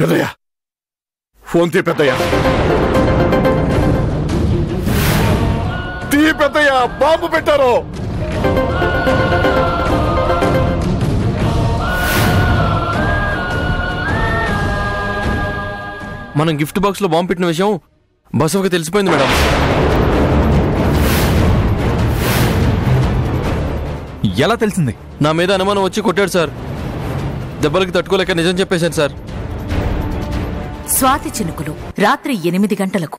పెద్దయ్య ఫోన్ తీ పెద్దయ్య తీ పెద్దయ్య బాంబు పెట్టారు మనం గిఫ్ట్ బాక్స్ లో బాంబు పెట్టిన విషయం బసవకి తెలిసిపోయింది మేడం ఎలా తెలిసింది నా మీద అనుమానం వచ్చి కొట్టాడు సార్ దెబ్బలకి తట్టుకోలేక నిజం చెప్పేశాను సార్ స్వాతి చినుకులు రాత్రి ఎనిమిది గంటలకు